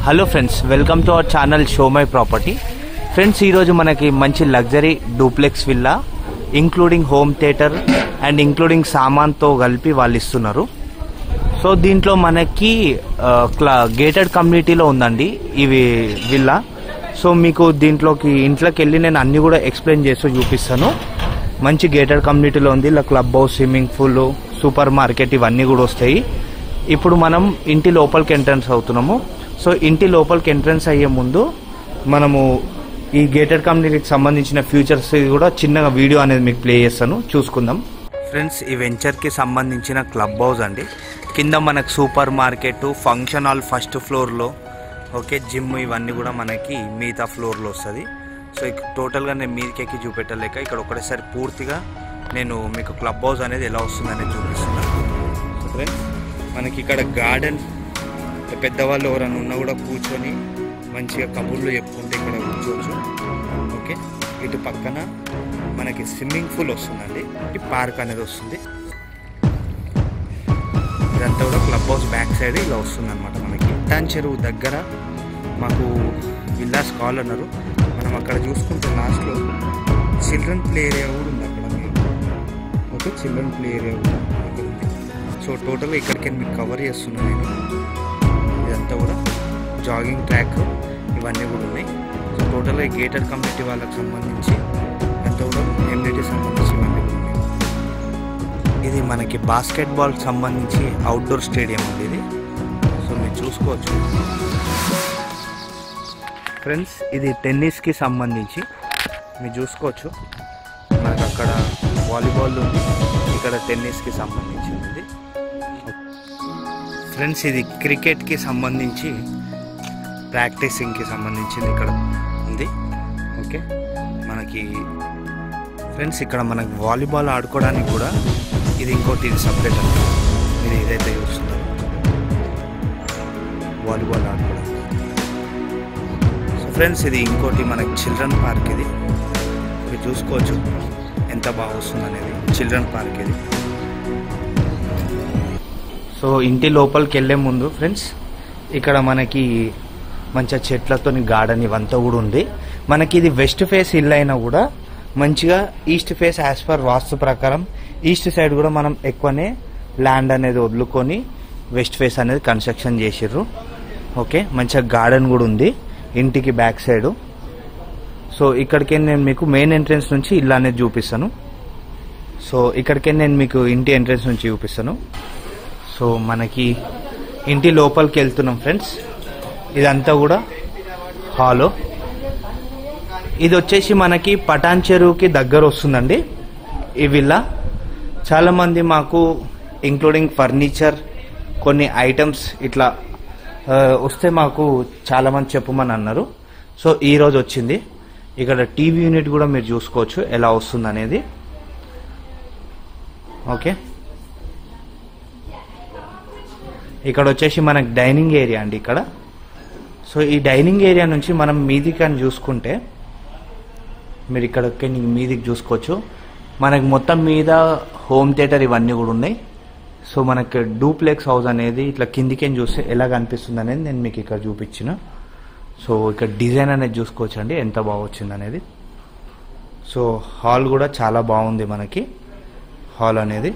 Hello friends welcome to our channel show my property friends ఈరోజు మనకి మంచి luxury duplex villa including home theatre and including సామాన్తో కలిపి వాళ్ళు ఇస్తున్నారు సో దీంట్లో మనకి ఆ, క్లా గేటెడ్ కమ్యూనిటీలో ఉందండి ఇవి విల్లా సో మీకు దీంట్లోకి ఇంట్లోకి వెళ్ళి నేను అన్ని కూడా ఎక్స్ప్లెయిన్ చేస్తూ చూపిస్తాను మంచి గేటెడ్ కమ్యూనిటీలో ఉంది ఇలా clubhouse swimming pool supermarket ఇవన్నీ కూడా వస్తాయి ఇప్పుడు మనం ఇంటి లోపలికి ఎంట్రన్స్ అవుతున్నాము సో ఇంటి లోపలికి ఎంట్రన్స్ అయ్యే ముందు మనము ఈ గేటెడ్ కమ్యూనిటీకి సంబంధించిన ఫ్యూచర్స్ కూడా చిన్నగా వీడియో అనేది మీకు ప్లే చేస్తాను చూసుకుందాం ఫ్రెండ్స్ ఈ వెంచర్కి సంబంధించిన క్లబ్ హౌస్ అండి కింద మనకు supermarket function hall first ఫ్లోర్లో ఓకే జిమ్ ఇవన్నీ కూడా మనకి మిగతా ఫ్లోర్లో వస్తుంది సో ఇక టోటల్గా నేను మీదకి ఎక్కి చూపెట్టలేక ఇక్కడ ఒకటేసారి పూర్తిగా నేను మీకు క్లబ్ హౌస్ అనేది ఎలా వస్తుంది అనేది చూపిస్తున్నాను సో ఫ్రెండ్స్ మనకి ఇక్కడ గార్డెన్ పెద్దవాళ్ళు ఎవరైనా ఉన్నా కూడా కూర్చొని మంచిగా కబుర్లు చెప్పుకుంటే ఇక్కడ కూర్చోవచ్చు ఓకే ఇటు పక్కన మనకి స్విమ్మింగ్ పూల్ వస్తుందండి ఈ పార్క్ అనేది వస్తుంది ఇదంతా కూడా క్లబ్ హౌస్ బ్యాక్ సైడ్ ఇలా వస్తుంది అనమాట మనకి టాన్ చెరువు దగ్గర మాకు విల్లాస్ కాల్ అన్నారు మనం అక్కడ చూసుకుంటే లాస్ట్లో చిల్డ్రన్ ప్లే ఏరియా కూడా ఉంది అక్కడ మీరు ఓకే చిల్డ్రన్ ప్లే ఏరియా కూడా ఇక్కడ ఉంది సో టోటల్గా ఇక్కడికి మీకు కవర్ చేస్తున్నాను నేను ఇదంతా కూడా జాగింగ్ ట్రాక్ ఇవన్నీ కూడా ఉన్నాయి సో టోటల్గా గేటెడ్ కమ్యూనిటీ వాళ్ళకి సంబంధించి అంతా కూడా ఎమ్యూనిటీ సంబంధించి ఇవన్నీ కూడా ఉన్నాయి ఇది మనకి బాస్కెట్బాల్ సంబంధించి అవుట్డోర్ స్టేడియం ఉంది ఇది సో మీరు చూసుకోవచ్చు ఫ్రెండ్స్ ఇది టెన్నిస్కి సంబంధించి మీరు చూసుకోవచ్చు మనకు అక్కడ వాలీబాల్ ఉంది ఇక్కడ టెన్నిస్కి సంబంధించి ఉంది ఫ్రెండ్స్ ఇది క్రికెట్కి సంబంధించి ప్రాక్టీసింగ్కి సంబంధించింది ఇక్కడ ఉంది ఓకే మనకి ఫ్రెండ్స్ ఇక్కడ మనకి వాలీబాల్ ఆడుకోవడానికి కూడా ఇది ఇంకోటి ఇది సపరేట్ అండి మీరు ఏదైతే చూస్తున్నారు వాలీబాల్ ఆడుకోవడానికి సో ఫ్రెండ్స్ ఇది ఇంకోటి మనకి చిల్డ్రన్ పార్క్ ఇది మీరు చూసుకోవచ్చు ఎంత బాగా వస్తుంది అనేది చిల్డ్రన్ పార్క్ ఇది సో ఇంటి లోపలికి వెళ్ళే ముందు ఫ్రెండ్స్ ఇక్కడ మనకి మంచిగా చెట్లతోని గార్డెన్ ఇవంతా కూడా ఉంది మనకి ఇది వెస్ట్ ఫేస్ ఇల్లు అయినా కూడా మంచిగా east face as per vastu ప్రకారం ఈస్ట్ సైడ్ కూడా మనం ఎక్కువనే ల్యాండ్ అనేది వదులుకొని వెస్ట్ ఫేస్ అనేది కన్స్ట్రక్షన్ చేసిర్రు ఓకే మంచిగా గార్డెన్ కూడా ఉంది ఇంటికి బ్యాక్ సైడ్ సో ఇక్కడికి నేను మీకు మెయిన్ ఎంట్రన్స్ నుంచి ఇల్లు అనేది చూపిస్తాను సో ఇక్కడికి నేను మీకు ఇంటి ఎంట్రన్స్ నుంచి చూపిస్తాను సో మనకి ఇంటి లోపలికి వెళ్తున్నాం ఫ్రెండ్స్ ఇదంతా కూడా హాలో ఇది వచ్చేసి మనకి పటాన్ చెరువుకి దగ్గర వస్తుందండి ఈ విల్లా చాలా మంది మాకు ఇంక్లూడింగ్ ఫర్నిచర్ కొన్ని ఐటమ్స్ ఇట్లా ఆ, వస్తే మాకు చాలా మంది చెప్పమని అన్నారు సో ఈ రోజు వచ్చింది ఇక్కడ టీవీ యూనిట్ కూడా మీరు చూసుకోవచ్చు ఎలా వస్తుంది అనేది ఓకే ఇక్కడ వచ్చేసి మనకి డైనింగ్ ఏరియా అండి ఇక్కడ సో ఈ డైనింగ్ ఏరియా నుంచి మనం మీదికి అని చూసుకుంటే మీరు ఇక్కడికి మీదికి చూసుకోవచ్చు మనకి మొత్తం మీద హోమ్ థియేటర్ ఇవన్నీ కూడా ఉన్నాయి సో మనకి డూప్లెక్స్ హౌస్ అనేది ఇట్లా కిందికేం చూస్తే ఎలా కనిపిస్తుంది అనేది నేను మీకు ఇక్కడ చూపించిన సో ఇక్కడ డిజైన్ అనేది చూసుకోవచ్చు అండి ఎంత బాగా వచ్చింది అనేది సో హాల్ కూడా చాలా బాగుంది మనకి హాల్ అనేది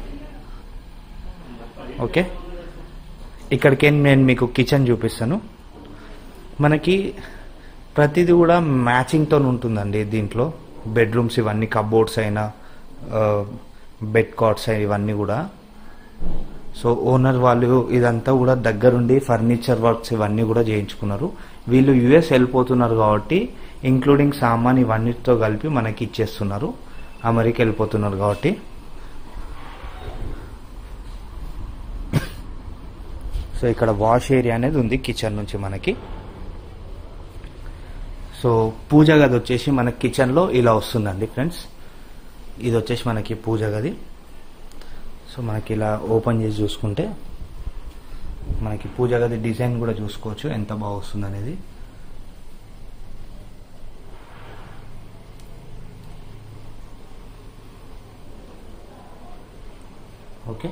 ఓకే ఇక్కడికి నేను మీకు కిచెన్ చూపిస్తాను మనకి ప్రతిదీ కూడా మ్యాచింగ్తో ఉంటుందండి దీంట్లో బెడ్రూమ్స్ ఇవన్నీ కబోర్డ్స్ అయినా బెడ్ కాట్స్ ఇవన్నీ కూడా సో ఓనర్ వాళ్ళు ఇదంతా కూడా దగ్గరుండి ఫర్నిచర్ వర్క్స్ ఇవన్నీ కూడా చేయించుకున్నారు వీళ్ళు యుఎస్ వెళ్ళిపోతున్నారు కాబట్టి ఇంక్లూడింగ్ సామాన్ ఇవన్నిటితో కలిపి మనకి ఇచ్చేస్తున్నారు అమెరికా వెళ్ళిపోతున్నారు కాబట్టి సో ఇక్కడ వాష్ ఏరియా అనేది ఉంది కిచెన్ నుంచి మనకి సో పూజ గది వచ్చేసి మన కిచెన్లో ఇలా వస్తుందండి ఫ్రెండ్స్ ఇది వచ్చేసి మనకి పూజ గది సో మనకి ఇలా ఓపెన్ చేసి చూసుకుంటే మనకి పూజ గది డిజైన్ కూడా చూసుకోవచ్చు ఎంత బాగా వస్తుంది అనేది ఓకే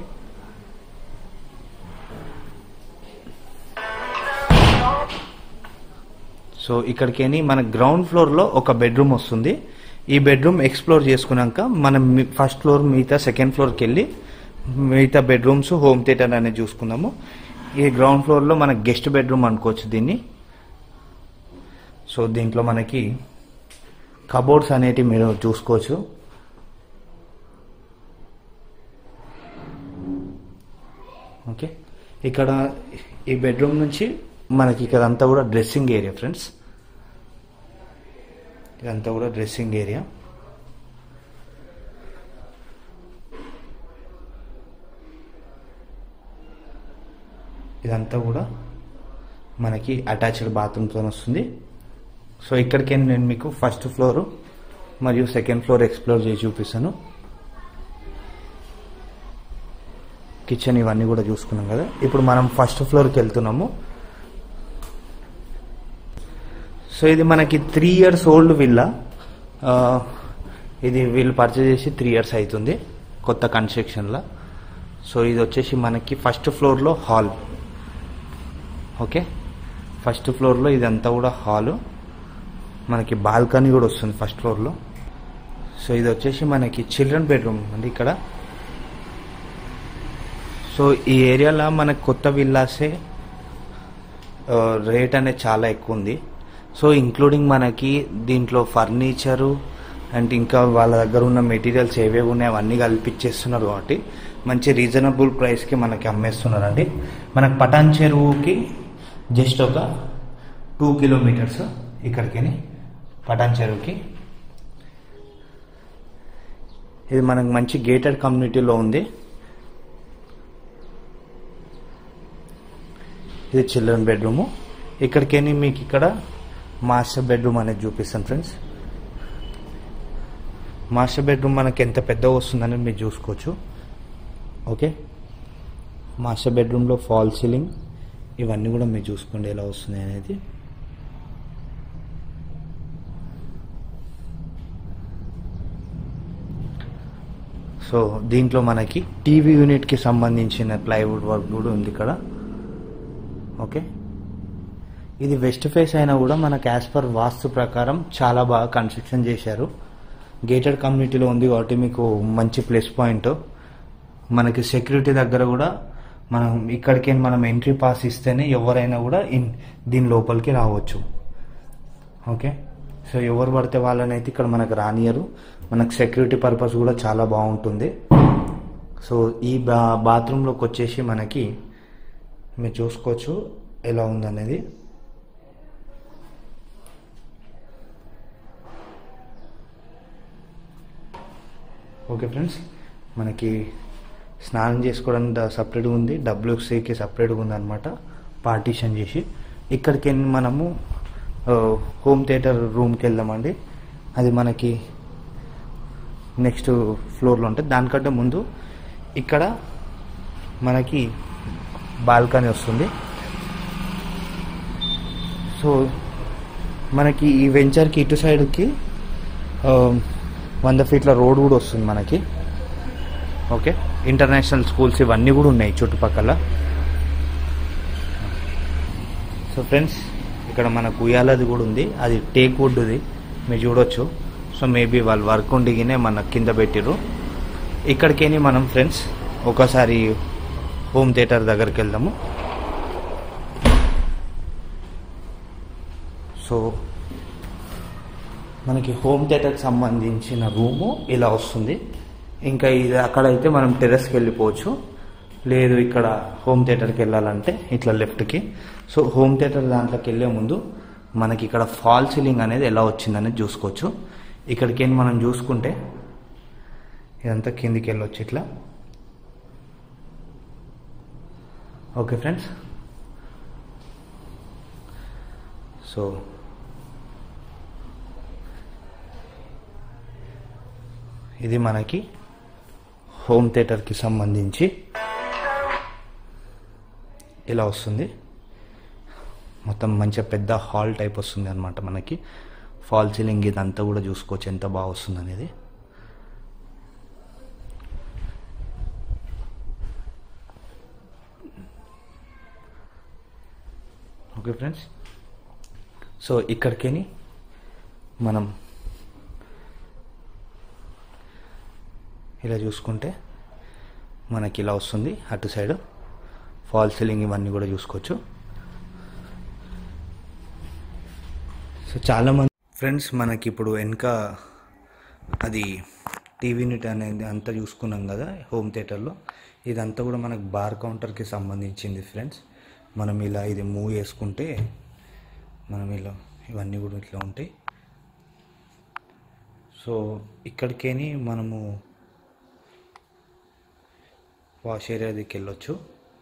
సో ఇక్కడికేని మన గ్రౌండ్ ఫ్లోర్లో ఒక బెడ్రూమ్ వస్తుంది ఈ బెడ్రూమ్ ఎక్స్ప్లోర్ చేసుకున్నాక మనం ఫస్ట్ ఫ్లోర్ మిగతా సెకండ్ ఫ్లోర్కి వెళ్ళి మిగతా బెడ్రూమ్స్ హోమ్ థియేటర్ అనేది చూసుకుందాము ఈ గ్రౌండ్ ఫ్లోర్లో మన గెస్ట్ బెడ్రూమ్ అనుకోవచ్చు దీన్ని సో దీంట్లో మనకి కబోర్డ్స్ అనేటివి మీరు చూసుకోవచ్చు ఓకే ఇక్కడ ఈ బెడ్రూమ్ నుంచి మనకి ఇక్కడ అంతా కూడా డ్రెస్సింగ్ ఏరియా ఫ్రెండ్స్ ఇదంతా కూడా డ్రెస్సింగ్ ఏరియా ఇదంతా కూడా మనకి అటాచ్డ్ బాత్రూమ్తో వస్తుంది సో ఇక్కడికి నేను మీకు ఫస్ట్ ఫ్లోర్ మరియు సెకండ్ ఫ్లోర్ ఎక్స్ప్లోర్ చేసి చూపిస్తాను కిచెన్ ఇవన్నీ కూడా చూసుకున్నాం కదా ఇప్పుడు మనం ఫస్ట్ ఫ్లోర్కి వెళ్తున్నాము సో ఇది మనకి త్రీ ఇయర్స్ ఓల్డ్ విల్లా ఇది వీళ్ళు పర్చేజ్ చేసి త్రీ ఇయర్స్ అవుతుంది కొత్త కన్స్ట్రక్షన్లో సో ఇది వచ్చేసి మనకి ఫస్ట్ ఫ్లోర్లో హాల్ ఓకే ఫస్ట్ ఫ్లోర్లో ఇదంతా కూడా హాలు మనకి బాల్కనీ కూడా వస్తుంది ఫస్ట్ ఫ్లోర్లో సో ఇది వచ్చేసి మనకి చిల్డ్రన్ బెడ్రూమ్ అండి ఇక్కడ సో ఈ ఏరియాలో మనకి కొత్త విల్లాసే రేట్ అనేది చాలా ఎక్కువ ఉంది సో ఇంక్లూడింగ్ మనకి దీంట్లో ఫర్నిచరు అండ్ ఇంకా వాళ్ళ దగ్గర ఉన్న మెటీరియల్స్ ఏవేవి ఉన్నాయో అవన్నీ కల్పించేస్తున్నారు కాబట్టి మంచి రీజనబుల్ ప్రైస్కి మనకి అమ్మేస్తున్నారండి మనకి పటాన్ చెరువుకి జస్ట్ ఒక టూ కిలోమీటర్స్ ఇక్కడికి పటాన్ చెరువుకి ఇది మనకు మంచి గేటెడ్ కమ్యూనిటీలో ఉంది ఇది చిల్డ్రన్ బెడ్రూము ఇక్కడికేని మీకు ఇక్కడ మాస్టర్ బెడ్రూమ్ అనేది చూపిస్తాను ఫ్రెండ్స్ మాస్టర్ బెడ్రూమ్ మనకి ఎంత పెద్దగా వస్తుందనేది మీరు చూసుకోవచ్చు ఓకే మాస్టర్ బెడ్రూమ్లో ఫాల్ సీలింగ్ ఇవన్నీ కూడా మీరు చూసుకోండి ఎలా వస్తుంది అనేది సో దీంట్లో మనకి టీవీ యూనిట్కి సంబంధించిన ప్లైవుడ్ వర్క్ కూడా ఉంది ఇక్కడ ఓకే ఇది వెస్ట్ ఫేస్ అయినా కూడా మనకు యాజ్ పర్ వాస్తు ప్రకారం చాలా బాగా కన్స్ట్రక్షన్ చేశారు గేటెడ్ కమ్యూనిటీలో ఉంది కాబట్టి మీకు మంచి ప్లస్ పాయింట్ మనకి సెక్యూరిటీ దగ్గర కూడా మనం ఇక్కడికి మనం ఎంట్రీ పాస్ ఇస్తేనే ఎవరైనా కూడా ఇన్ దీని లోపలికి రావచ్చు ఓకే సో ఎవరు పడితే వాళ్ళని అయితే ఇక్కడ మనకు రానియరు మనకు సెక్యూరిటీ పర్పస్ కూడా చాలా బాగుంటుంది సో ఈ బా బాత్రూంలోకి వచ్చేసి మనకి మీరు చూసుకోవచ్చు ఎలా ఉందనేది ఓకే ఫ్రెండ్స్ మనకి స్నానం చేసుకోవడానికి సపరేట్గా ఉంది డబ్ల్యూసీకి సపరేట్గా ఉందన్నమాట పార్టీషన్ చేసి ఇక్కడికి మనము హోమ్ థియేటర్ రూమ్కి వెళ్దామండి అది మనకి నెక్స్ట్ ఫ్లోర్లో ఉంటుంది దానికంటే ముందు ఇక్కడ మనకి బాల్కనీ వస్తుంది సో మనకి ఈ వెంచర్కి ఇటు సైడ్కి వంద ఫీట్ల రోడ్ కూడా వస్తుంది మనకి ఓకే ఇంటర్నేషనల్ స్కూల్స్ ఇవన్నీ కూడా ఉన్నాయి చుట్టుపక్కల సో ఫ్రెండ్స్ ఇక్కడ మనకు ఉయ్యాలది కూడా ఉంది అది టేక్ వుడ్ది మీరు చూడొచ్చు సో మేబీ వాళ్ళు వర్క్ ఉండిగినే మన కింద పెట్టిర్రు ఇక్కడికేని మనం ఫ్రెండ్స్ ఒకసారి హోమ్ థియేటర్ దగ్గరికి వెళ్దాము సో మనకి హోమ్ థియేటర్కి సంబంధించిన రూము ఇలా వస్తుంది ఇంకా ఇది అక్కడైతే మనం టెర్రస్కి వెళ్ళిపోవచ్చు లేదు ఇక్కడ హోమ్ థియేటర్కి వెళ్ళాలంటే ఇట్లా లెఫ్ట్కి సో హోమ్ థియేటర్ దాంట్లోకి వెళ్ళే ముందు మనకి ఇక్కడ ఫాల్ సీలింగ్ అనేది ఎలా వచ్చిందనేది చూసుకోవచ్చు ఇక్కడికి మనం చూసుకుంటే ఇదంతా కిందికి వెళ్ళొచ్చు ఇట్లా ఓకే ఫ్రెండ్స్ సో ఇది మనకి హోమ్ థియేటర్కి సంబంధించి ఇలా వస్తుంది మొత్తం మంచిగా పెద్ద హాల్ టైప్ వస్తుంది అనమాట మనకి ఫాల్ సీలింగ్ ఇదంతా కూడా చూసుకోవచ్చు ఎంత బాగా వస్తుంది అనేది ఓకే ఫ్రెండ్స్ సో ఇక్కడికేని మనం ఇలా చూసుకుంటే మనకి ఇలా వస్తుంది అటు సైడ్ ఫాల్ సీలింగ్ ఇవన్నీ కూడా చూసుకోవచ్చు సో చాలామంది ఫ్రెండ్స్ మనకి ఇప్పుడు వెనక అది టీవీ యూనిట్ అనేది అంతా చూసుకున్నాం కదా హోమ్ థియేటర్లో ఇదంతా కూడా మనకు బార్ కౌంటర్కి సంబంధించింది ఫ్రెండ్స్ మనం ఇలా ఇది మూవ్ చేసుకుంటే మనం ఇలా ఇవన్నీ కూడా ఇట్లా ఉంటాయి సో ఇక్కడికేని మనము వాష్ ఏరియాకి వెళ్ళొచ్చు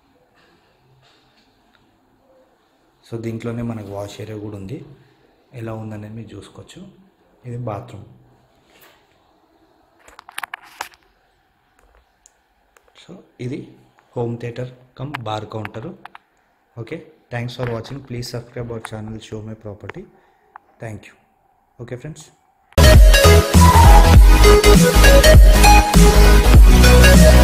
సో దీంట్లోనే మనకు వాష్ ఏరియా కూడా ఉంది ఎలా ఉందనేది మీరు చూసుకోవచ్చు ఇది బాత్రూమ్ సో ఇది home theatre cum bar counter okay thanks for watching please subscribe our channel show my property thank you okay friends Thank you.